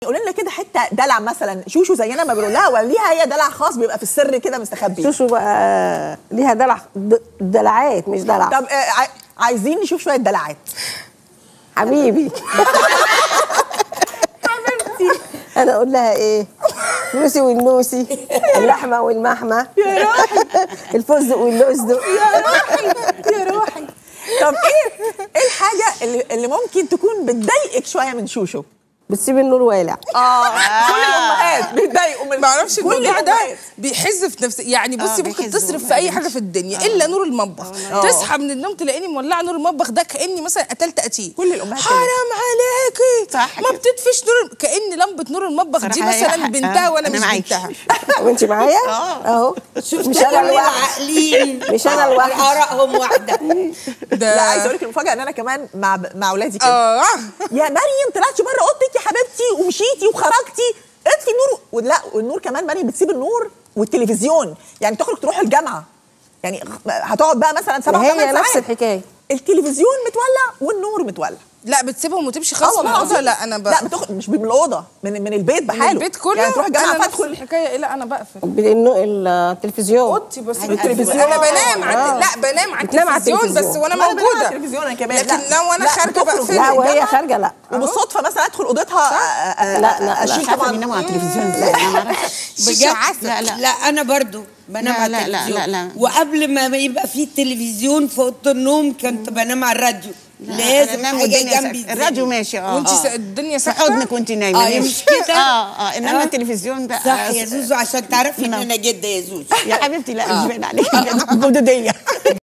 قولي لنا كده حته دلع مثلا شوشو زينا ما بنقول لها ولا ليها هي دلع خاص بيبقى في السر كده مستخبي شوشو بقى ليها دلع د- دلعات مش دلع طب آه، عاي- عايزين نشوف شويه دلعات حبيبي انا اقول لها ايه فلوسي والنوسي اللحمه والمحمه يا روحي الفستق واللوزدق يا روحي يا روحي طب ايه ايه الحاجه اللي, اللي ممكن تكون بتضايقك شويه من شوشو بتسيب النور والع اه كل الامهات بيتضايقوا من ما اعرفش كل الموضوع ده الأمهات. بيحز في نفسي يعني بصي ممكن بيحز تصرف في اي حاجه في الدنيا الا نور المطبخ تصحى من النوم تلاقيني مولعه نور المطبخ ده كاني مثلا قتلت قتيل كل الأمهات كده. حرام عليكي صح ما كده. بتطفيش نور كأن لمبه نور المطبخ دي صراحة هي مثلا حق- بنتها آه، وانا أنا مش معاكي. بنتها وانت معايا اهو مش انا لوحدي العاقلين مش أنا لوحدي. ارائهم واحده ده لا عايزه اقول لك المفاجاه ان انا كمان مع مع اولادي كده اه يا مريم طلعتي بره اوضتك يا حبيبتي ومشيتي وخرجتي اطفي النور ولا والنور كمان مريم بتسيب النور والتلفزيون يعني تخرج تروح الجامعه يعني هتقعد بقى مثلا سبع هي ثمان نفس ساعات الحكايه التلفزيون متولع والنور متولع لا بتسيبهم وتمشي اه خلاص من والله الأوضة؟ العظيم لا انا ب... لا بتخرج مش من الاوضه من من البيت من بحاله البيت كله يعني تروح الجامعه انا نفس تدخل الحكايه لا انا بقفل بالنو- التلفزيون اوضتي بس التلفزيون. انا بنام آه. على لا بنام على بتنام على التلفزيون بس التلفزيون. وانا ما أنا بنام على موجوده التلفزيون انا كمان لكن لا. لو انا لا، خارجه بتخرج. بقفل لا وهي الجامعة. خارجه لا وبالصدفه مثلا ادخل اوضتها آه، آه، لا، لا، لا. اشيل مش عارفه طبعا بيناموا على التلفزيون ازاي انا ما اعرفش بجد لا، لا. لا انا برضو بنام لا، على لا، لا، التلفزيون لا، لا. وقبل ما يبقى في تلفزيون في اوضه النوم كنت بنام على الراديو لازم أنام حاجه والدنيا جنبي ساكتة. الراديو ماشي اه وانت آه. الدنيا في ساكته حضنك وانت نايمه آه، ماشي. مش كده؟ اه اه انما آه. التلفزيون ده صح يا زوزو عشان تعرفي ان نعم. انا جده يا زوزو يا حبيبتي لا مش باين عليك جدوديه